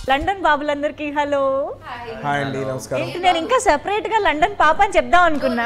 London బాబులందరికీ hello hi అండి నమస్కారం ఏంటి నేను ఇంకా సెపరేట్ గా లండన్ పాప అని చెప్దాం అనుకున్నా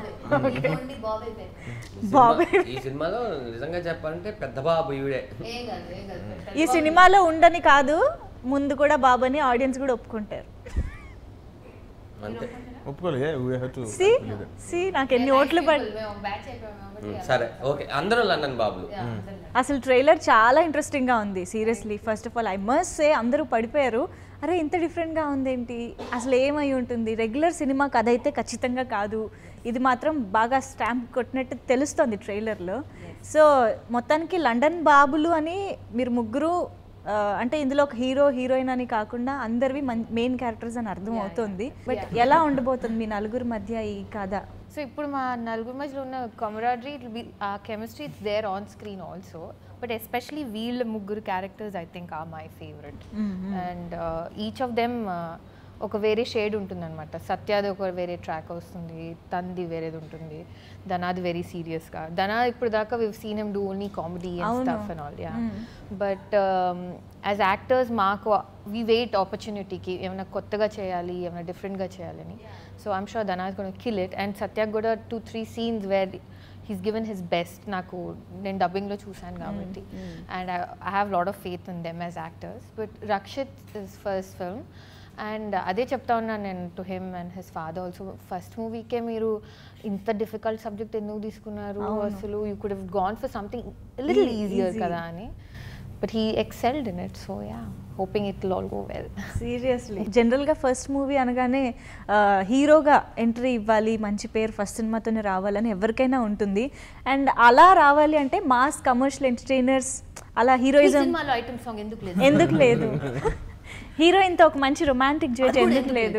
బాబే ఈ సినిమాలో నిజంగా చెప్పాలంటే పెద్ద బాబు ఈవిడే ఈ సినిమాలో ఉండని కాదు ముందు కూడా బాబు అని ఆడియన్స్ కూడా ఒప్పుకుంటారు అంతే ఒప్పుకోలే we have to see see నాకు ఎన్ని ఓట్లు పడి ఉమ్, సరే ఓకే అందరూ లండన్ బాబులు అసలు ట్రైలర్ చాలా ఇంట్రెస్టింగ్ గా ఉంది seriously first of all I must say అందరూ పడిపోయారు అరే ఇంత డిఫరెంట్ గా ఉందేంటి అసలు ఏమై ఉంటుంది రెగ్యులర్ సినిమా కథ అయితే ఖచ్చితంగా కాదు ఇది మాత్రం బాగా స్టాంప్ కొట్టినట్టు తెలుస్తుంది ట్రైలర్లో సో మొత్తానికి లండన్ బాబులు అని మీరు ముగ్గురు ఆ, అంటే ఇందులో ఒక హీరో హీరోయిన్ అని కాకుండా అందరివి మెయిన్ క్యారెక్టర్స్ అని అర్థం అవుతుంది బట్ ఎలా ఉండబోతుంది మీ నలుగురు మధ్య ఈ కథ సో ఇప్పుడు మా నలుగురు మధ్యలో ఉన్న కమరాడరీ ఆ chemistry it's there on screen also but especially వీళ్ళ ముగ్గురు characters I think are my favourite and each of them ఒక వేరే షేడ్ ఉంటుంది అనమాట సత్యాది ఒక వేరే ట్రాక్ వస్తుంది తంది వేరేది ఉంటుంది ధనాది వెరీ సీరియస్గా ధనా ఇప్పుడు దాకా we've seen them do only comedy and stuff and all yeah but as actors మాకు వి వెయిట్ ఆపర్చునిటీకి ఏమైనా కొత్తగా చేయాలి ఏమైనా డిఫరెంట్గా చేయాలని so I'm sure Dhana is gonna kill it and సత్యాక్ కూడా two three scenes where he's given his best నాకు నేను డబ్బింగ్లో చూశాను కాబట్టి and I have lot of faith in them as actors but Rakshit is first film and అదే చెప్తా ఉన్నాను నేను to him and his father also first మూవీకే మీరు ఇంత డిఫికల్ట్ సబ్జెక్ట్ ఎందుకు తీసుకున్నారు అసలు you could have gone for something little easier కదా అని but he excelled in it so yeah hoping it all go well seriously జనరల్గా ఫస్ట్ మూవీ అనగానే ఆ, హీరోగా ఎంట్రీ ఇవ్వాలి మంచి పేరు ఫస్ట్ సినిమాతోనే రావాలని ఎవరికైనా ఉంటుంది అండ్ అలా రావాలి అంటే మాస్ కమర్షియల్ ఎంటర్టైనర్స్ అలా హీరోయిజం సినిమాలో ఐటమ్ సాంగ్ ఎందుకు లేదు ఎందుకు లేదు హీరోయిన్తో ఒక మంచి రొమాంటిక్ జోజ్ ఎందుకు లేదు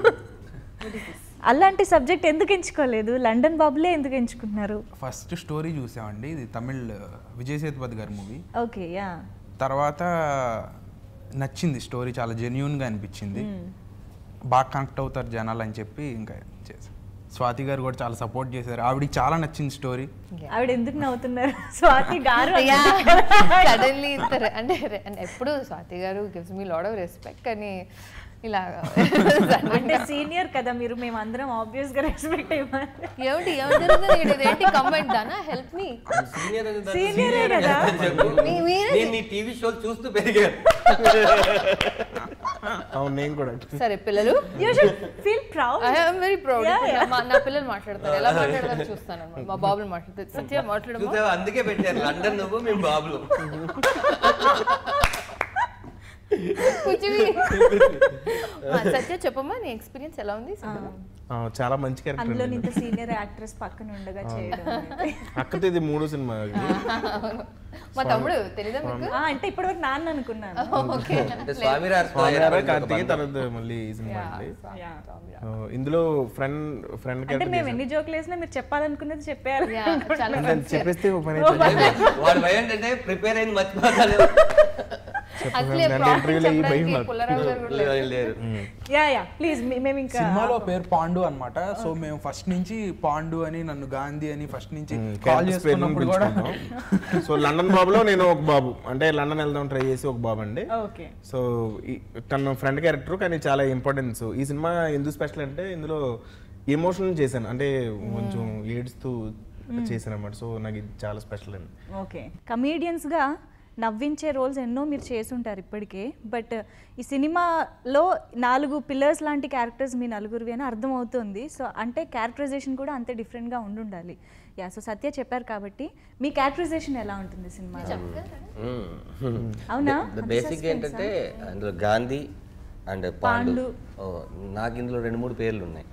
అలాంటి సబ్జెక్ట్ ఎందుకు ఎంచుకోలేదు లండన్ బాబులే ఎందుకు ఎంచుకున్నారు ఫస్ట్ స్టోరీ చూసామండి ఇది తమిళ్ విజయ్ సేతుపతి గారి మూవీ ఓకే యా తర్వాత నచ్చింది స్టోరీ చాలా జెన్యున్గా అనిపించింది బాగా కనెక్ట్ అవుతారు జనాలు అని చెప్పి ఇంకా చేశాం స్వాతి గారు కూడా చాలా సపోర్ట్ చేశారు ఆవిడకి చాలా నచ్చింది స్టోరీ ఆవిడ ఎందుకు నవ్వుతున్నారు స్వాతి గారు సడన్లీ అంటే and ఎప్పుడు Swathi garu gives me lot of respect కానీ ఇలా అంటే సీనియర్ కదా మీరు మేము అందరం ఆబ్వియస్ గా రెస్పెక్ట్ ఇవ్వాలి ఏమిటి ఏమి జరుగుతుంది ఇక్కడ? ఇదేంటి కమెంట్ దానా హెల్ప్ మీ సీనియర్ అని దాన్ని Senior ఏ senior కదా? అని చెప్పు. మీ- మీరే- నేను నీ టీవీ షోలు చూస్తూ పెరిగాను అవును నేను కూడా సరే పిల్లలు you should feel proud I'm very proud Yeah, yeah. నా పిల్లలు మాట్లాడతారు ఎలా మాట్లాడతారు చూస్తాను అన్నమాట మా బాబులు మాట్లాడతారు సత్య మాట్లాడమా చూసావా అందుకే పెట్టారు లండన్ నువ్వు మేము బాబులు కూర్చుని మా సత్య చెప్పమ్మా నీ ఎక్స్పీరియన్స్ ఎలా ఉంది ఆ, చాలా మంచి క్యారెక్టర్ అందులో అండి ఇంత సీనియర్ యాక్ట్రెస్ పక్కన ఉండగా చేయడం అనేది. అక్కతో ఇది మూడో సినిమా ఇది. మా తమ్ముడు తెలీదా మీకు ఆ, అంటే ఇప్పటివరకు నాన్న అనుకున్నాను ఓకే అంటే స్వామిరాజ్ స్వామినారా కార్తీక్ తర్వాత మళ్ళీ ఈ సినిమా అండి Yeah. ఆ, ఇందులో ఫ్రెండ్ ఫ్రెండ్ అంటే క్యారెక్టర్ మేము ఎన్ని జోకులు వేసినా మీరు చెప్పాలనుకున్నది చెప్పారు చాలా నేను చెప్పేస్తే ఒక పని అయిపోయింది. వాడు భయం ఏంటంటే ప్రిపేర్ అయింది మర్చిపోతాను అసలే దాంట్లో ప్రాబ్లం ఇంటర్వ్యూలో ఈ భయం చెప్పడానికి నాకు. పుల్లారావు గారు కూడా లేరు. లేరు యా యా ప్లీజ్ మేము ఇంకా సినిమాలో పేరు పాండు అన్నమాట సో మేము ఫస్ట్ నుంచి పాండు అని నన్ను గాంధీ అని ఫస్ట్ నుంచి కాల్ క్యారెక్టర్స్ పేర్లను చేసుకున్నప్పుడు కూడా పిలుచుకున్నాం. సో లండన్ బాబులో నేను ఒక బాబు అంటే లండన్ వెళ్దాం ట్రై చేసి ఒక బాబు అండి ఓకే సో ఈ- తన ఫ్రెండ్ క్యారెక్టర్ కానీ చాలా ఇంపార్టెన్స్ ఈ సినిమా ఎందుకు స్పెషల్ అంటే ఇందులో ఎమోషన్ చేశాను అంటే కొంచెం ఏడుస్తూ చేశాను అనమాట సో నాకు ఇది చాలా స్పెషల్ అండి ఓకే కమీడియన్స్గా నవ్వించే రోల్స్ ఎన్నో మీరు చేసుంటారు ఇప్పటికే బట్ ఈ సినిమాలో నాలుగు పిల్లర్స్ లాంటి క్యారెక్టర్స్ మీ నలుగురివి అని అర్థమవుతుంది సో అంటే క్యారెక్టరైజేషన్ కూడా అంతే డిఫరెంట్గా ఉండుండాలి యా సో సత్య చెప్పారు కాబట్టి మీ క్యారెక్టరైజేషన్ ఎలా ఉంటుంది సినిమా అవునా? అది బేసిక్ suspense ఏంటంటే అందులో గాంధీ అండ్ పాండు పాండు. ఓ, నాకు ఇందులో రెండు మూడు పేర్లు ఉన్నాయి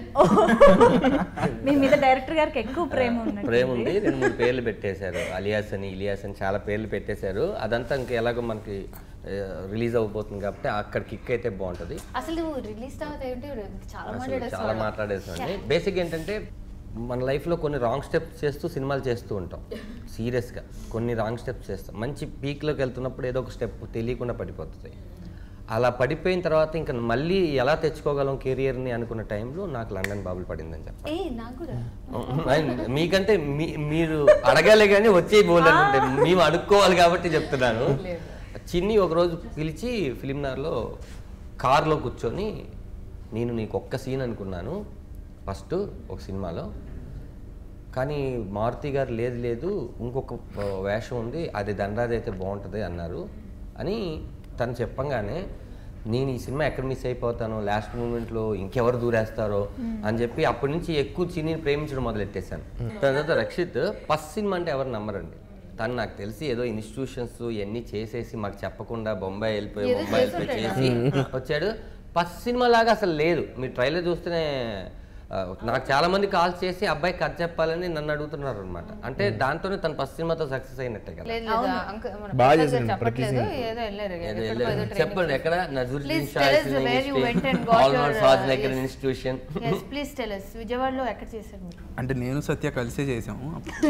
మీ మీద డైరెక్టర్ గారికి ఎక్కువ ప్రేమ ఉన్నట్టు ప్రేమ ఉంది రెండు మూడు పేర్లు పెట్టేశారు అలియాస్ అని ఇలియాస్ అని చాలా పేర్లు పెట్టేశారు అదంతా ఇంకా ఎలాగో మనకి రిలీజ్ అవబోతుంది కాబట్టి అక్కడ కిక్ అయితే బాగుంటుంది అసలు నువ్వు రిలీజ్ తర్వాత ఏంటి చాలా అసలు చాలా మాట్లాడేస్తావు మాట్లాడేసామండి బేసిక్ ఏంటంటే మన లైఫ్లో కొన్ని రాంగ్ స్టెప్స్ చేస్తూ సినిమాలు చేస్తూ ఉంటాం సీరియస్గా కొన్ని రాంగ్ స్టెప్స్ చేస్తాం మంచి పీక్లోకి వెళ్తున్నప్పుడు ఏదో ఒక స్టెప్ తెలియకుండా పడిపోతుంది అలా పడిపోయిన తర్వాత ఇంకా మళ్ళీ ఎలా తెచ్చుకోగలం కెరియర్ని అనుకున్న టైంలో నాకు లండన్ బాబులు పడిందని చెప్పాలి ఏ నాకు కూడా అండ్ మీకంటే మీ- మీరు అడగాలి కానీ వచ్చే బోల్ అంటే మేము అడుక్కోవాలి కాబట్టి చెప్తున్నాను చిన్ని ఒకరోజు పిలిచి ఫిలింనార్లో కార్లో కూర్చొని నేను నీకు ఒక్క సీన్ అనుకున్నాను ఫస్ట్ ఒక సినిమాలో కానీ మారుతి గారు లేదు లేదు ఇంకొక ఆ, వేషం ఉంది అది దండరాజ్ అయితే బాగుంటుంది అన్నారు అని తను చెప్పంగానే నేను ఈ సినిమా ఎక్కడ మిస్ అయిపోతానో లాస్ట్ మూమెంట్లో ఇంకెవరు దూరేస్తారో అని చెప్పి అప్పటి నుంచి ఎక్కువ చిన్ని ప్రేమించడం మొదలెట్టేశాను తర్వాత రక్షిత్ ఫస్ట్ సినిమా అంటే ఎవరు నమ్మరండి తను నాకు తెలిసి ఏదో ఇన్స్టిట్యూషన్స్ ఇవన్నీ చేసేసి మాకు చెప్పకుండా బొంబాయి వెళ్ళిపోయి ఏదో బొంబాయి వెళ్ళిపోయి చేసి వచ్చాడు ఫస్ట్ సినిమా లాగా అసలు లేదు మీ ట్రైలర్ చూస్తేనే ఆ, నాకు చాలా మంది కాల్స్ చేసి అబ్బాయి కథ చెప్పాలని నన్ను అడుగుతున్నారు అనమాట అంటే దాంతోనే తన ఫస్ట్ సినిమాతో సక్సెస్ అయినట్టే కదా లేదు లేదు అంక- మన బాగా ప్రసాద్ గారు చేశాను, ప్రతి చెప్పట్లేదు scene. ఏదో వెళ్ళారు ఏదో ఎక్కడికో వెళ్ళారు. ఏదో చెప్పండి training. ఎక్కడ Nazaruddin Please tell us where you went and got your, uh, Shajnagar yes. Institution Yes, please tell us. విజయవాడలో ఎక్కడ చేశారు మీరు అంటే నేను సత్య కలిసే చేసాము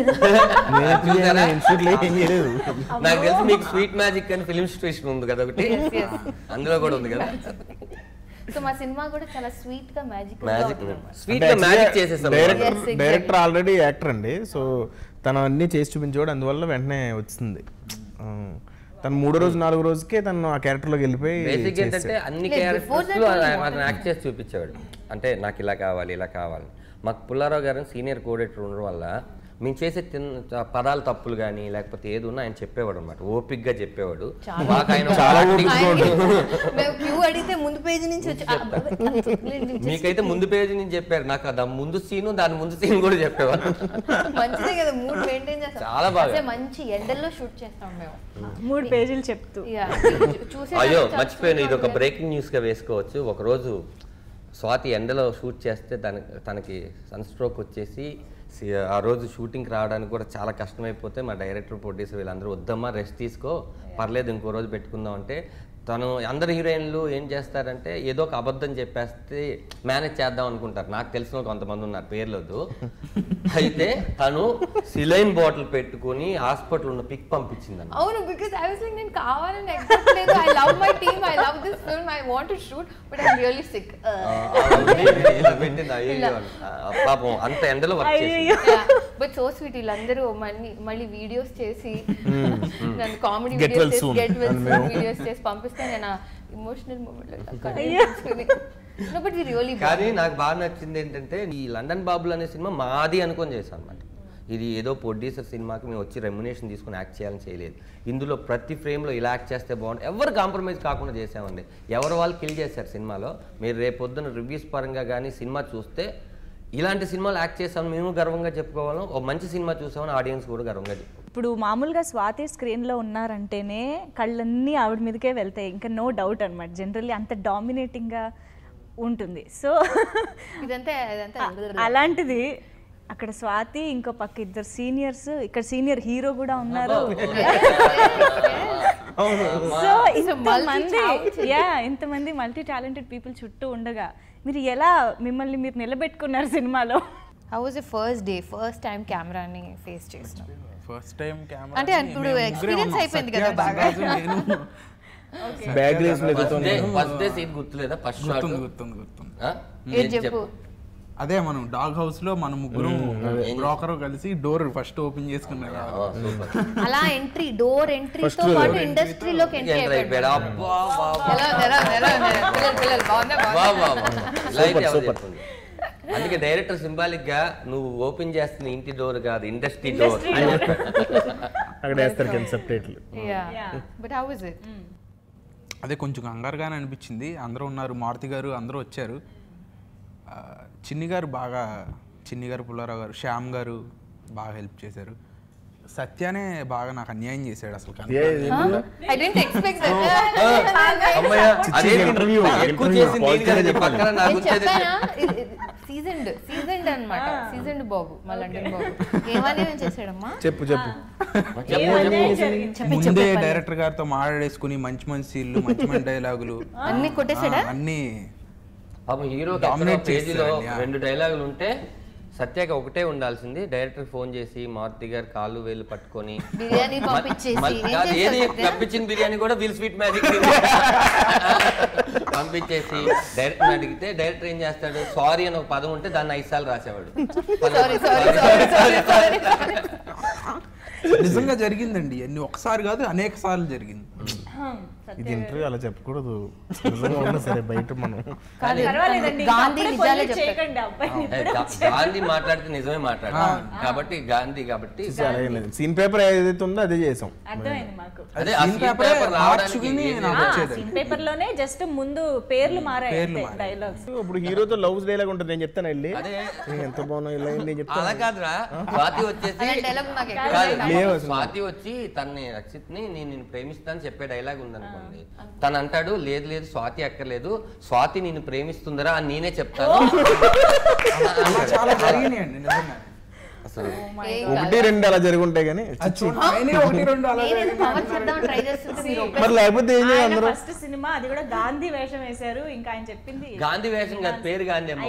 నేను ఇన్స్టిట్యూట్లో ఏం చేయలేదు నాకు తెలిసి మీకు స్వీట్ మ్యాజిక్ అని ఫిలిం స్టేషన్ ఉంది కదా ఒకటి Yes, yes. అందులో కూడా ఉంది కదా సో మా సినిమా కూడా చాలా స్వీట్ గా మ్యాజిక్ మ్యాజిక్ స్వీట్ గా మ్యాజిక్ చేసేసాం director Yes, exactly. Director already actor అండి సో తను అన్ని చేసి చూపించేవాడు అందువల్ల వెంటనే వచ్చింది ఆ, తను మూడో రోజు నాలుగో రోజుకే తను ఆ క్యారెక్టర్లోకి వెళ్ళిపోయి బేసిక్ ఏంటంటే అన్ని లేదు, క్యారెక్టర్స్ before లో that అతను was యాక్ట్ చేసి చూపించేవాడు అంటే నాకు ఇలా కావాలి ఇలా కావాలి మాకు పుల్లారావు గారు సీనియర్ కోడేటర్ ఉండడం వల్ల మేము చేసే తిన్న పదాలు తప్పులు కానీ లేకపోతే ఏది ఉన్నా ఆయన చెప్పేవాడు అనమాట ఓపిక్ గా చెప్పేవాడు మాకు ఆయన చాలా acting- మేము క్యూ అడిగితే ముందు పేజీ నుంచి వచ్చి "ఆ, బాబాయ్, అది వదిలేండి, just మీకైతే ముందు పేజీ నుంచి చెప్పారు నాకు అది ముందు సీను దాని ముందు సీన్ కూడా చెప్పేవాడు మంచిదే కదా మూడ్ మెయింటైన్ చేస్తాం చాలా బాగా. అసలే మంచి ఎండల్లో షూట్ చేస్తాం మేము మూడు పేజీలు చెప్తూ Yeah, చూసే అయ్యో చాలా మర్చిపోయాను sweet ఇది ఒక ఉంటుంది. బ్రేకింగ్ న్యూస్ గా వేసుకోవచ్చు ఒకరోజు స్వాతి ఎండలో షూట్ చేస్తే తనకి తనకి సన్ స్ట్రోక్ వచ్చేసి సి- ఆ రోజు షూటింగ్కి రావడానికి కూడా చాలా కష్టమైపోతే మా డైరెక్టర్ ప్రొడ్యూసర్ వీళ్ళందరూ వద్దమ్మా రెస్ట్ తీసుకో పర్లేదు ఇంకో రోజు పెట్టుకుందాం అంటే తను అందరు హీరోయిన్లు ఏం చేస్తారంటే ఏదో ఒక అబద్ధం చెప్పేస్తే మేనేజ్ చేద్దాం అనుకుంటారు నాకు తెలిసిన వాళ్ళు కొంతమంది ఉన్నారు పేర్లొద్దు అయితే తను సిలైన్ బాటిల్ పెట్టుకుని హాస్పిటల్ ఉన్న పిక్ పంపించింది అవును బికాస్ ఐ వాస్ లైక్ నేను కావాలని ఎగ్జాక్ట్ లేదు I love my team I love this film I want to shoot but I really sick ఇలా పెట్టింది అయ్యో అని. ఆ, పాపం అంత ఎండలో వర్క్ చేసింది అయ్యో బట్ సో స్వీట్ వీళ్ళందరూ మళ్ళీ మళ్ళీ వీడియోస్ చేసి నన్ను కామెడీ Get well వీడియోస్ చేసి soon. గెట్ వెల్ అని మేము. వీడియోస్ చేసి పంపిస్తే నేను emotional moment no but we really కానీ నాకు బాగా నచ్చింది ఏంటంటే ఈ లండన్ బాబులు అనే సినిమా మాది అనుకొని చేశాను అనమాట ఇది ఏదో ప్రొడ్యూసర్ సినిమాకి మేము వచ్చి రెమ్యునేషన్ తీసుకుని యాక్ట్ చేయాలని చేయలేదు ఇందులో ప్రతి ఫ్రేమ్లో ఇలా యాక్ట్ చేస్తే బాగుంటుంది ఎవరు కాంప్రమైజ్ కాకుండా చేసామండి ఎవరు వాళ్ళు కిల్ చేశారు సినిమాలో మీరు రేపొద్దున రివ్యూస్ పరంగా కానీ సినిమా చూస్తే ఇలాంటి సినిమాలు యాక్ట్ చేసాము మేము గర్వంగా చెప్పుకోవాలి ఒక మంచి సినిమా చూసామని ఆడియన్స్ కూడా గర్వంగా చెప్పుకోవాలి ఇప్పుడు మామూలుగా స్వాతి స్క్రీన్లో ఉన్నారంటేనే కళ్ళన్నీ ఆవిడ మీదకే వెళ్తాయి ఇంకా నో డౌట్ అనమాట జనరల్లీ అంత డామినేటింగ్గా ఉంటుంది సో ఇదంతా ఇదంతా అలాంటిది అక్కడ స్వాతి ఇంకో పక్క ఇద్దరు సీనియర్స్ ఇక్కడ సీనియర్ హీరో కూడా ఉన్నారు సో ఇంతమంది యా ఇంతమంది మల్టీ టాలెంటెడ్ పీపుల్ చుట్టూ ఉండగా మీరు ఎలా మిమ్మల్ని మీరు నిలబెట్టుకున్నారు సినిమాలో how was a first day first time కెమెరాని ఫేస్ చేసినాం ఫస్ట్ టైం కెమెరా అంటే ఇప్పుడు experience అయిపోయింది కదా బాగా. నేను bag race first day first day scene గుర్తులేదా ఫస్ట్ షాట్ గుర్తుంది గుర్తుంది గుర్తుంది ఏం చెప్పు అదే మనం డాగ్ హౌస్ లో మన ముగ్గురు బ్రోకర్ కలిసి డోర్ ఫస్ట్ ఓపెన్ చేసుకున్నారు సూపర్ అలా ఎంట్రీ డోర్ ఎంట్రీతో పాటు ఇండస్ట్రీలోకి ఎంట్రీ ఎంటర్ అయిపోయాడు అయిపోయాడు అబ్బా వా, వా. ఎలా ఉంది, ఎలా ఉంది, ఎలా ఉంది? పిల్లలు పిల్లలు బాగుందా వా, బాగుందా వా, వా. ఇలా అయితే ఎవరు చెప్పుంది. అందుకే డైరెక్టర్ సింబాలిక్ గా నువ్వు ఓపెన్ చేస్తున్న ఇంటి డోర్ కాదు ఇండస్ట్రీ డోర్ అని చెప్పాడు అక్కడ వేస్తారు కింద సబ్టైట్లు బట్ హౌ ఇస్ ఇట్ అదే కొంచెం కంగారుగానే అనిపించింది అందరూ ఉన్నారు మారుతి గారు అందరూ వచ్చారు ఆ, చిన్ని గారు బాగా చిన్ని గారు పుల్లారావు గారు శ్యామ్ గారు బాగా హెల్ప్ చేశారు సత్యానే బాగా నాకు అన్యాయం చేశాడు అసలు ఐ డెంట్ ఎక్స్పెక్ట్ అమ్మయ్య అదేంటి interview, ఎక్కువ interview, చేసింది positive నేను గా కదా, చెప్పాలి. పక్కన నా నేను గురించి అదే చెప్పానా సీజన్డ్ సీజన్డ్ అన్నమాట సీజన్డ్ బాబు మా లండన్ బాబు ఏమని చేశాడమ్మా చెప్పు చెప్పు చెప్పు, చెప్పు. ముందే డైరెక్టర్ గారితో మాట్లాడేసుకుని మంచి మంచి సీన్లు మంచి మంచి డైలాగులు అన్ని కొట్టేశాడా ఆ, అన్ని పాపం హీరో Dominate పేజీలో చేస్తాడు, yeah. రెండు డైలాగులు ఉంటే సత్యకి ఒకటే ఉండాల్సింది డైరెక్టర్ ఫోన్ చేసి మారుతి గారు కాళ్ళు వేలు పట్టుకొని బిర్యానీ పంపించేసి మళ్ళీ ఏం కాదు, ఏది చేస్తాడు సత్య? పంపించిన బిర్యానీ కూడా వీల్ స్వీట్ మ్యాజిక్ పంపించేసి డైరెక్టర్ అడిగితే డైరెక్టర్ ఏం చేస్తాడు సారీ అని ఒక పదం ఉంటే దాన్ని ఐదు సార్లు రాసేవాడు sorry sorry sorry sorry sorry నిజంగా జరిగిందండి అన్ని ఒకసారి కాదు అనేక సార్లు జరిగింది ఇది ఇంటర్వ్యూ అలా చెప్పకూడదు నిజంగా ఉన్నా సరే బయట మనం పర్వాలేదండి గాంధీ అప్పుడే నిజాలే పొల్యూట్ చెప్తారు. చేయకండి అబ్బాయిని ఏ, గా- గాంధీ మాట్లాడితే నిజమే మాట్లాడాలి కాబట్టి గాంధీ కాబట్టి సీన్ పేపర్ ఏదైతే ఉందో అదే చేసాం అర్థమైంది మాకు అదే ఆ Scene scene paper paper రావడానికి మార్చుకుని ఏం నాకు చేయాలి? వచ్చేది. సీన్ పేపర్ లోనే జస్ట్ ముందు పేర్లు మారాయి పేర్లు మారాయి. డైలాగ్స్ ఇప్పుడు హీరోతో లవ్స్ డైలాగ్ ఉంటుంది నేను చెప్తాను వెళ్ళి అదే. "ఏ, ఎంత బాగున్నా ఇలా అయింది" నేను చెప్తాను అలా కాదురా స్వాతి వచ్చేసి అలాంటి dialogue నాకు ఎక్కువ కాదు, లేవు అసలు. స్వాతి వచ్చి తన్ని రక్షిత్ ని నేను నిన్ను ప్రేమిస్తాను చెప్పే డైలాగ్ ఉందనుకోండి తను అంటాడు లేదు లేదు స్వాతి అక్కర్లేదు స్వాతి నిన్ను ప్రేమిస్తుందరా అని నేనే చెప్తాను అలా చాలా జరిగినాయండి నిజంగా అసలు ఏం ఒకటి రెండు అలా జరుగుంటాయి కానీ అది చూడు, ఆయనే ఒకటి రెండు అలా నేనేదో కవర్ చేద్దాం ట్రై చేస్తుంటే మీరు మరి లేకపోతే ఏం చేయాలి అందరూ ఫస్ట్ సినిమా అది కూడా గాంధీ వేషం వేశారు ఇంకా ఆయన చెప్పింది గాంధీ వేషం కాదు పేరు గాంధీ అమ్మ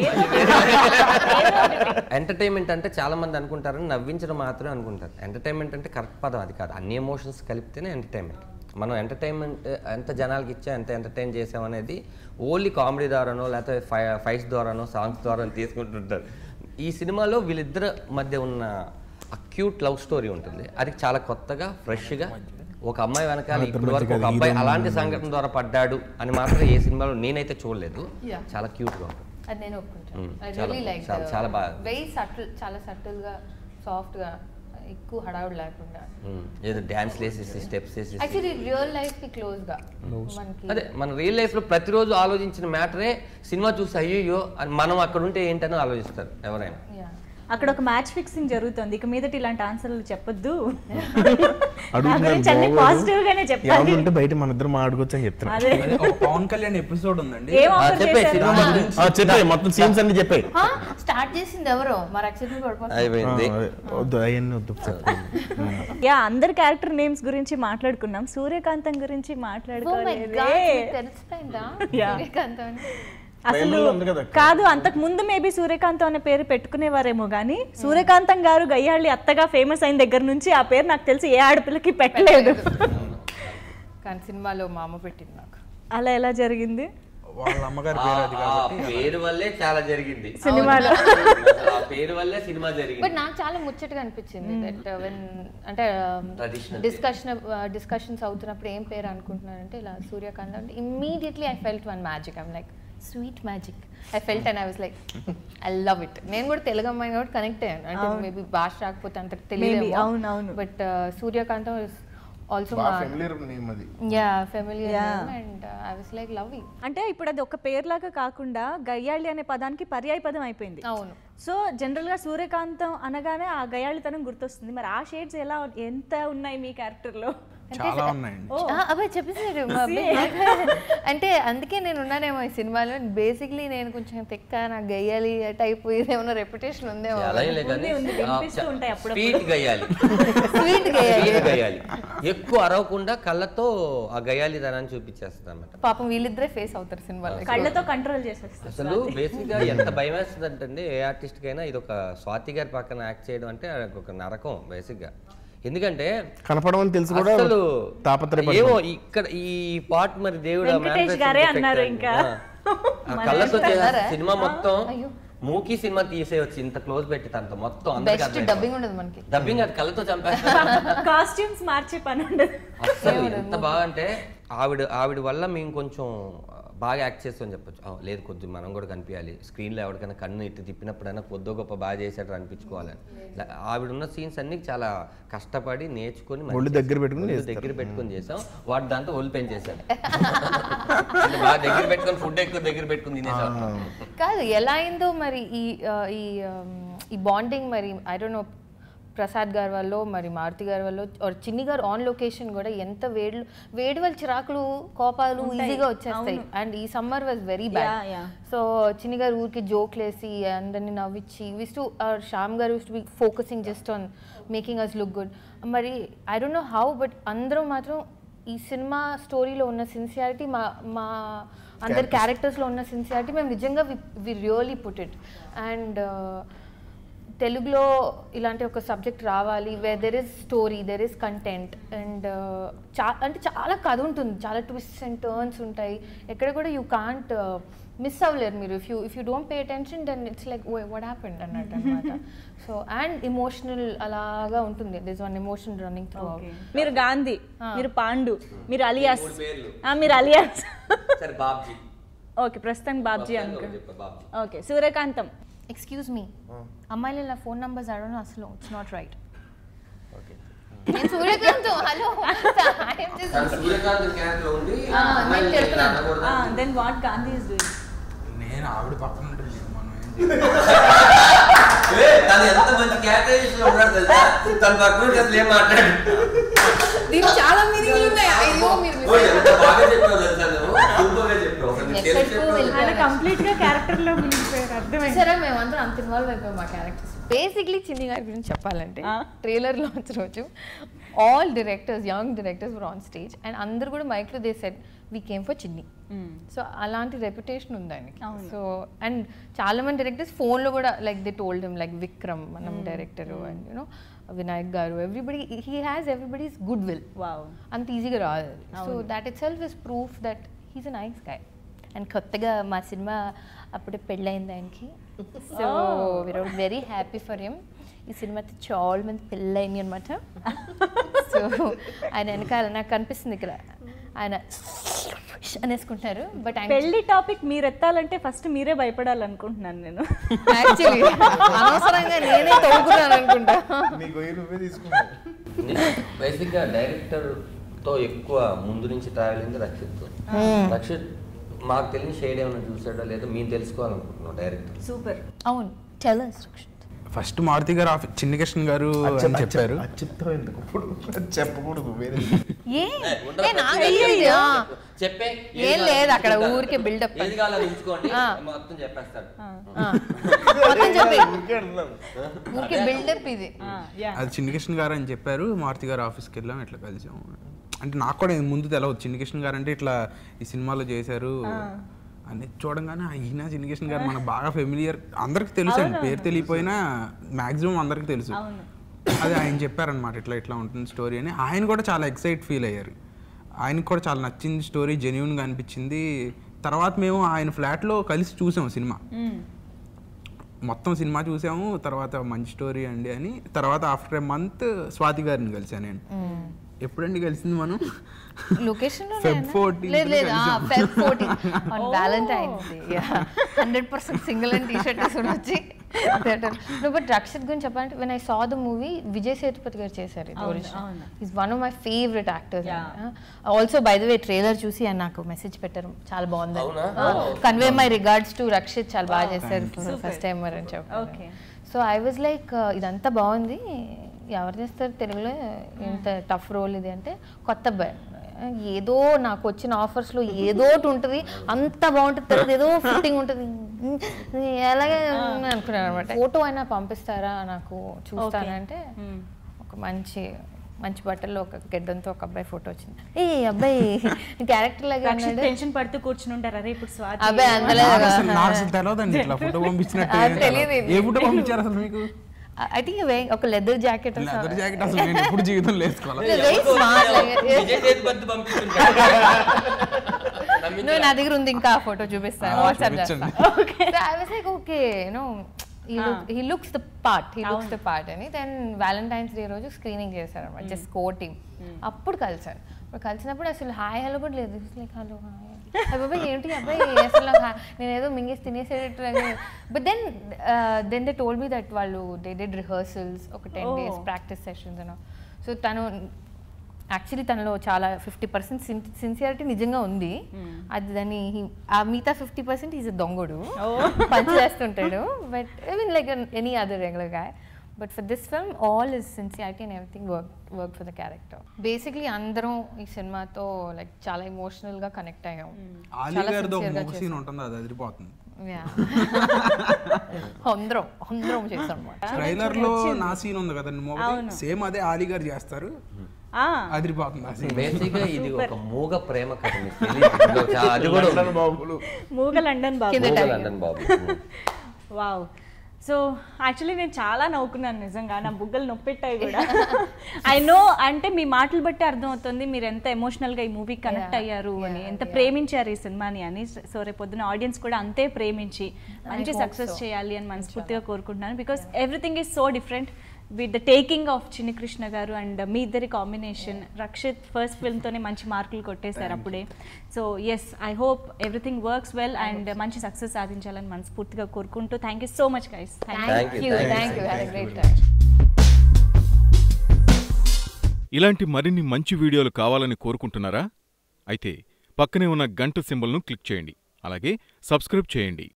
ఎంటర్టైన్మెంట్ అంటే చాలా మంది అనుకుంటారు నవ్వించడం మాత్రమే అనుకుంటారు ఎంటర్టైన్మెంట్ అంటే కరెక్ట్ పదం అది కాదు అన్ని ఎమోషన్స్ కలిపితేనే ఎంటర్టైన్మెంట్ మనం ఎంటర్టైన్మెంట్ ఎంత జనాలకి ఇచ్చా ఎంత ఎంటర్టైన్ చేసాం అనేది ఓన్లీ కామెడీ ద్వారానో లేకపోతే ఫై ఫైట్స్ ద్వారానో సాంగ్స్ ద్వారా తీసుకుంటుంటారు ఈ సినిమాలో వీళ్ళిద్దరి మధ్య ఉన్న అక్యూట్ లవ్ స్టోరీ ఉంటుంది అది చాలా కొత్తగా ఫ్రెష్గా ఒక అమ్మాయి వెనకాల ఇప్పటి వరకు ఒక అబ్బాయి అలాంటి సంఘటన ద్వారా పడ్డాడు అని మాత్రం ఏ సినిమాలో నేనైతే చూడలేదు Yeah. చాలా క్యూట్గా ఉంటుంది అది నేను ఒప్పుకుంటాను Mm, ఐ చాలా- రియలీ లైక్ చాలా- చాలా బాగా. వెరీ సటిల్ చాలా సటిల్ గా సాఫ్ట్ గా ఎక్కువ హడావుడు లేకుండా ఉమ్, ఏదో డ్యాన్స్ వేసేసి స్టెప్స్ వేసేసి యాక్చువల్లీ రియల్ లైఫ్ కి క్లోజ్ గా మనకి అదే మన రియల్ లైఫ్ లో ప్రతిరోజు ఆలోచించిన మ్యాటరే సినిమా చూసి అయ్యో అని మనం అక్కడ ఉంటే ఏంటని ఆలోచిస్తారు ఎవరైనా Yeah. అక్కడ ఒక మ్యాచ్ ఫిక్సింగ్ జరుగుతుంది ఇక మీదట ఇలాంటి ఆన్సర్లు చెప్పొద్దు నా అడుగుతున్నాను గురించి అన్ని బాగోదు. పాజిటివ్ గానే చెప్పాలి ఎవరు ఉంటే బయట మన ఇద్దరు మాట్లాడుకోవచ్చు అని చెప్తున్నా అదే అదే ఒక పవన్ కళ్యాణ్ ఎపిసోడ్ ఉందండి ఏం ఆ, ఆఫర్ చెప్పే చేశారు సినిమా ఆ, చెప్పాయి మొత్తం సీన్స్ అన్ని చెప్పాయి స్టార్ట్ చేసింది ఎవరో మరి అక్షర్ పడిపోతుంది అయిపోయింది వద్దు అవన్నీ వద్దు చెప్పండి యా అందరి క్యారెక్టర్ నేమ్స్ గురించి మాట్లాడుకున్నాం సూర్యకాంతం గురించి Oh my మాట్లాడుకోలేదే God, మీకు తెలిసిపోయిందా Yeah. సూర్యకాంత్ అని అసలు ప్రేమలో ఉంది కదా అక్క. కాదు అంతకు ముందు మేబీ సూర్యకాంతం అనే పేరు పెట్టుకునేవారేమో కానీ సూర్యకాంతం గారు గయ్యాళ్ళి అత్తగా ఫేమస్ అయిన దగ్గర నుంచి ఆ పేరు నాకు తెలిసి ఏ ఆడపిల్లకి పెట్టలేదు కానీ సినిమాలో మా అమ్మ పెట్టింది నాకు అలా ఎలా జరిగింది వాళ్ళ అమ్మగారి ఆ పేరు అది ఆ కాబట్టి పేరు వల్లే చాలా జరిగింది సినిమాలో అసలు ఆ పేరు వల్లే సినిమా జరిగింది బట్ నాకు చాలా ముచ్చటగా అనిపించింది దట్ వెన్ అంటే Traditional డిస్కషన్ డిస్కషన్స్ అవుతున్నప్పుడు ఏం పేరు అనుకుంటున్నారంటే ఇలా సూర్యకాంత్ అంటే immediately I felt one magic I'm like sweet magic I felt and I was like I love it నేను కూడా తెలుగు అమ్మాయి కాబట్టి కనెక్ట్ అయ్యాను అంటే మేబీ భాష రాకపోతే అంత తెలియదు అవును, అవును. బట్ సూర్యకాంతం ఆల్సో బాగా ఫెమిలియర్ నేమ్ అది yeah familiar Yeah. And I was like love అంటే ఇప్పుడు అది ఒక పేరులాగా కాకుండా గయ్యాళి అనే పదానికి పర్యాయ పదం అయిపోయింది అవును సో జనరల్ గా సూర్యకాంతం అనగానే ఆ గయాళితనం గుర్తొస్తుంది మరి ఆ షేడ్స్ ఎలా ఎంత ఉన్నాయి మీ క్యారెక్టర్ లో చాలా ఉన్నాయండి ఆ, అబ్బాయి చెప్పేసారు మా అబ్బాయి. అంటే అందుకే నేను ఉన్నానేమో ఈ సినిమాలో బేసిక్లీ నేను కొంచెం తెక్క నాకు గయ్యాలి టైప్ ఇదేమన్నా రెప్యుటేషన్ ఉందేమో అలా ఏం లేదు కానీ ఉంది, వినిపిస్తూ ఉంటాయి అప్పుడప్పుడు. స్వీట్ గయ్యాలి స్వీట్ గయ్యాలి స్వీట్ గయ్యాలి ఎక్కువ అరవకుండా కళ్ళతో ఆ గయ్యాలి తనాన్ని చూపించేస్తుంది అన్నమాట పాపం వీళ్ళిద్దరే ఫేస్ అవుతారు సినిమాలో కళ్ళతో కంట్రోల్ చేసేస్తారు అసలు బేసిక్ గా ఎంత భయం వేస్తుంది అంటే ఏ ఆర్టిస్ట్ కైనా ఇది ఒక స్వాతి గారి పక్కన యాక్ట్ చేయడం అంటే అది ఒక నరకం బేసిక్ గా ఎందుకంటే కనపడమని తెలుసు కూడా అసలు తాపత్రయపడుతుంది. ఏమో ఇక్కడ ఈ పార్ట్ మరి దేవుడు ఆ వెంకటేష్ manifestation గారే effect అన్నారు అని. ఇంకా. ఆ, ఆ కళ్ళతో చేసే అన్నారా? సినిమా మొత్తం అయ్యో. మూకీ సినిమా తీసేయచ్చు ఇంత క్లోజ్ పెట్టి తనతో మొత్తం అందరికీ బెస్ట్ అర్థమైపోతుంది. డబ్బింగ్ ఉండదు మనకి డబ్బింగ్ అది కళ్ళతో చంపేస్తారు కాస్ట్యూమ్స్ మార్చే పని ఉండదు అసలు ఎంత బాగా అంటే ఆవిడ ఆవిడ వల్ల మేము కొంచెం బాగా యాక్ట్ చేస్తామని చెప్పొచ్చు ఆ, లేదు కొద్ది మనం కూడా కనిపించాలి స్క్రీన్లో ఎవరికైనా కన్ను ఇటు తిప్పినప్పుడైనా కొద్దో గొప్ప బాగా చేసేట్టు అనిపించుకోవాలని లా- ఆవిడ ఉన్న సీన్స్ అన్ని చాలా కష్టపడి నేర్చుకొని మంచి ఒళ్ళు దగ్గర పెట్టుకుని ఒళ్ళు దగ్గర పెట్టుకొని చేసాం వాటి దాంతో ఒళ్ళు పెంచేసాడు అంటే బాగా దగ్గర పెట్టుకొని ఫుడ్ ఎక్కువ దగ్గర పెట్టుకుని తినేసాం కాదు ఎలా అయిందో మరి ఈ ఆ, ఈ ఆమ్, ఈ బాండింగ్ మరి ఐ డోంట్ నో ప్రసాద్ గారి వల్ల మరి మారుతి గారి వల్ల or చిన్ని గారు ఆన్ లొకేషన్ కూడా ఎంత వేడి వేడి వాళ్ళ చిరాకులు కోపాలు ఈజీగా వచ్చేస్తాయి అండ్ ఈ summer was very Yeah, bad yeah. So Chinni garu ఊరికి జోక్లు వేసి అందరిని నవ్వించి విస్ to Shyam garu to be focusing just on making us look good మరి I don't know how but అందరూ మాత్రం ఈ సినిమా స్టోరీలో ఉన్న సిన్సియారిటీ మా మా అందరి క్యారెక్టర్స్లో ఉన్న సిన్సియారిటీ మేము నిజంగా we really put it and తెలుగులో ఇలాంటి ఒక సబ్జెక్ట్ రావాలి where there is story there is content and చా అంటే చాలా కథ ఉంటుంది చాలా ట్విస్ట్ అండ్ టర్న్స్ ఉంటాయి ఎక్కడ కూడా యూ కాంట్ మిస్ అవ్వలేరు మీరు if you if you don't pay attention then it's like what happened అన్నట్టు అనమాట సో అండ్ ఇమోషనల్ అలాగా ఉంటుంది this one emotion running through మీరు గాంధీ మీరు పాండు మీరు అలియాస్ ఆ, మీరు అలియాస్ సరే బాబ్జీ ఓకే ప్రస్తుతం బాబ్జీ అంకుల్ చెప్పు Babji okay Suryakantham excuse me అమ్మాయిలు ఇలా ఫోన్ నంబర్స్ అడగడం అసలు ఇట్స్ నాట్ రైట్ ఓకే నేను సూర్యకాంత్ హలో సూర్యకాంత్ క్యారెక్టర్ ఉంది ఆ, నేను చెప్తున్నాను. Then what Gandhi is doing నేను ఆవిడ పక్కన ఉంటుంది మనం ఏం చేయాలి? తను ఎంత మంచి క్యారెక్టరైజేషన్ లో ఉన్నాడు తెలుసా తన పక్కన అసలు ఏం మాట్లాడు దీనికి చాలా మీనింగ్లు ఉన్నాయి అయ్యో మీరు ఓ, ఎంత బాగా చెప్పావు తెలుసా నువ్వు సూపర్ గా చెప్పావు అసలు నీకు తెలిసి ఎక్కడికో చెప్పావు. వెళ్ళిపోయారు. ఆయన కంప్లీట్ గా క్యారెక్టర్ లో మునిగిపోయారు అర్థమైంది సరే మేమందరం అంత ఇన్వాల్వ్ అయిపోయాం మా క్యారెక్టర్స్ బేసిక్లీ చిన్ని గారి గురించి చెప్పాలంటే ఆ. ట్రైలర్ లాంచ్ రోజు all directors young directors were on stage and అందరు కూడా మైక్లో they said we came for Chinni so అలాంటి రెప్యుటేషన్ ఉంది ఆయనకి సో అండ్ చాలా మంది డైరెక్టర్స్ ఫోన్లో కూడా like they told him like Vikram మనం డైరెక్టర్ అండ్ యూనో వినాయక్ గారు everybody he has everybody's good will wow అంత ఈజీగా రాదు so that itself is proof that he's a nice guy and కొత్తగా మా సినిమా అప్పుడే పెళ్ళైంది ఆయనకి so we are very happy for him ఈ సినిమాతో చాలా మంది పెళ్ళైంది అనమాట సో ఆయన వెనకాల నాకు కనిపిస్తుంది ఇక్కడ ఆయన అనేసుకుంటారు బట్ ఆయన పెళ్లి టాపిక్ మీరు ఎత్తాలంటే ఫస్ట్ మీరే భయపడాలనుకుంటున్నాను నేను యాక్చువల్లీ అనవసరంగా నేనే తవ్వుకున్నాను అనుకుంటా నీ గొయ్యి నువ్వే తీసుకున్నావు బేసిక్ గా డైరెక్టర్ తో ఎక్కువ ముందు నుంచి ట్రావెల్ అయింది రక్షిత్ తో రక్షిత్ మాకు తెలియని షేడ్ ఏమైనా చూసాడో లేదో మేము తెలుసుకోవాలనుకుంటున్నాం డైరెక్టర్ సూపర్ అవును టెల్ ఫస్ట్ మారుతి గారు ఆఫీ- చిన్ని కృష్ణ గారు అని చెప్పారు అది చెప్తావు ఎందుకు ఇప్పుడు అది చెప్పకూడదు వేరే ఏ ఏ, నాకు తెలియదు. ఆ. చెప్పే ఏం లేదు అక్కడ ఊరికే బిల్డప్ ఏది కావాలో ఉంచుకోండి ఆ. మొత్తం చెప్పేస్తాడు మొత్తం చెప్పి ఊరికే అంటున్నాను. ఊరికే బిల్డప్ ఇది యా అది చిన్ని కృష్ణ గారు అని చెప్పారు మారుతి గారు ఆఫీస్కి వెళ్ళాం ఇట్లా కలిసాం అంటే నాకు కూడా ముందు తెలవదు చిన్ని కృష్ణ గారు అంటే ఇట్లా ఈ సినిమాలో చేశారు అని చూడంగానే "ఆ, ఈయన చిన్ని కృష్ణ గారు మనకు బాగా ఫెమిలియర్ అందరికి తెలుసు అండి పేరు తెలియపోయినా మాక్సిమం అందరికి తెలుసు అది ఆయన చెప్పారనమాట ఇట్లా ఇట్లా ఉంటుంది స్టోరీ అని ఆయన కూడా చాలా ఎక్సైట్ ఫీల్ అయ్యారు ఆయనకు కూడా చాలా నచ్చింది స్టోరీ జెన్యున్గా అనిపించింది తర్వాత మేము ఆయన ఫ్లాట్లో కలిసి చూసాం సినిమా మొత్తం సినిమా చూసాము తర్వాత మంచి స్టోరీ అండి అని తర్వాత ఆఫ్టర్ ఏ మంత్ స్వాతి గారిని కలిసాను నేను ఎప్పుడండి కలిసింది మనం లొకేషన్ Feb 14th లేదు లేదు కలిసాం. Feb fourteen on Valentine's day hundred percent single and T shirt వేసుకుని వచ్చి నో బట్ రక్షిత్ గురించి చెప్పాలంటే when I saw the movie Vijay Sethupathi గారు చేశారు ఇది original is one of my favourite actors also by the way trailer చూసి ఆయన నాకు మెసేజ్ పెట్టారు చాలా బాగుంది అవునా? Convey my regards to Rakshit చాలా బాగా చేశారు ఫస్ట్ టైం అని చెప్పారు Okay. So I was like ఇదంతా బాగుంది ఎవరు చేస్తారు తెలుగులో ఇంత టఫ్ రోల్ ఇది అంటే కొత్త అబ్బాయి ఏదో నాకు వచ్చిన ఆఫర్స్లో ఏదో ఒకటి ఉంటుంది అంత బాగుంటుంది తర్వాత ఏదో ఫిట్టింగ్ ఉంటుంది ఎలాగే అనుకున్నాను అనమాట ఫోటో అయినా పంపిస్తారా నాకు చూస్తానంటే ఒక మంచి మంచి బట్టల్లో ఒక గెడ్డంతో ఒక అబ్బాయి ఫోటో వచ్చింది ఏ అబ్బాయి క్యారెక్టర్ లాగా ఉన్నాడు టెన్షన్ పడుతూ కూర్చుని ఉంటారు అరే ఇప్పుడు స్వాతి అబ్బాయి అందలేదు నాకు అసలు నాకు అసలు తెలియదండి ఇట్లా ఫోటో పంపించినట్టు అది తెలియదు ఇది. ఏ ఫోటో పంపించారు అసలు మీకు ఐ థింక్ ఒక లెదర్ జాకెట్ లెదర్ జాకెట్ అసలు నేను ఎప్పుడు జీవితంలో వేసుకోవాలి వెరీ స్మార్ట్ విజయ్ సేతుపతి పంపిస్తుంటాడు నువ్వు నా దగ్గర ఉంది ఇంకా ఫోటో చూపిస్తాను ఆ, వాట్సాప్ చూపించండి. చేస్తాను I was like okay no he looks the part he looks the part అని దెన్ వ్యాలంటైన్స్ డే రోజు స్క్రీనింగ్ చేశారు అనమాట జస్ట్ కో టీమ్ అప్పుడు కలిసాను అప్పుడు కలిసినప్పుడు అసలు హాయ్ హలో కూడా లేదు లైక్ హలో హాయ్ అబ్బాయి ఏంటి అబ్బాయి అసలు hi- నేను ఏదో మింగేసి తినేసేటట్టు but then then they told me that వాళ్ళు దే డెడ్ రిహర్సల్స్ ఒక ten Oh. Days practice sessions అనో సో తను యాక్చువల్లీ తనలో చాలా ఫిఫ్టీ పర్సెంట్ సిన్సియారిటీ నిజంగా ఉంది అది దాన్ని he- ఆ మిగతా ఫిఫ్టీ పర్సెంట్ ఈజ్ దొంగడు పంచ్ చేస్తుంటాడు but I mean like any other regular guy but for this film all is sincerity and everything work work for the character basically అందరం ఈ సినిమాతో లైక్ చాలా ఎమోషనల్ గా కనెక్ట్ అయ్యాం ఆలీ చాలా గారితో ఒక sincere గా మూవీ సీన్ ఉంటుంది అది అదిరిపోతుంది Yeah. అందరం అందరం చేస్తాం అనమాట ట్రైలర్ లో నా సీన్ ఉంది కదండి మూవీ సేమ్ అదే ఆలీ గారు చేస్తారు ఆ, అదిరిపోతుంది ఆ సీన్ బేసిక్ గా ఇది ఒక మూగ ప్రేమ కథ మీకు తెలియదు. ఇది ఒక చా- అది కూడా ఉంది. బాబులు మూగ లండన్ బాబు కింద మూగ tiger. London Babu wow so actually నేను చాలా నవ్వుకున్నాను నిజంగా నా బుగ్గలు నొప్పెట్టాయి కూడా ఐ నో అంటే మీ మాటలు బట్టి అర్థమవుతుంది మీరు ఎంత ఎమోషనల్గా ఈ మూవీ కనెక్ట్ Yeah, అయ్యారు అని yeah, ఎంత yeah. ప్రేమించారు ఈ సినిమాని అని సో రేపు పొద్దున ఆడియన్స్ కూడా అంతే ప్రేమించి మంచి hope సక్సెస్ so. చేయాలి అని మనస్ఫూర్తిగా కోరుకుంటున్నాను because everything is so different with the taking of Chinni Krishna గారు అండ్ మీ ఇద్దరి కాంబినేషన్ రక్షిత్ ఫస్ట్ ఫిల్మ్తోనే మంచి మార్కులు కొట్టేశారు అప్పుడే so yes I hope everything works well and మంచి సక్సెస్ సాధించాలని మనస్ఫూర్తిగా కోరుకుంటూ thank you so much guys thank thank you, you thank thank you, you had thank great you. Time ఇలాంటి మరిన్ని మంచి వీడియోలు కావాలని కోరుకుంటున్నారా అయితే పక్కనే ఉన్న గంట సింబల్ను క్లిక్ చేయండి అలాగే సబ్స్క్రైబ్ చేయండి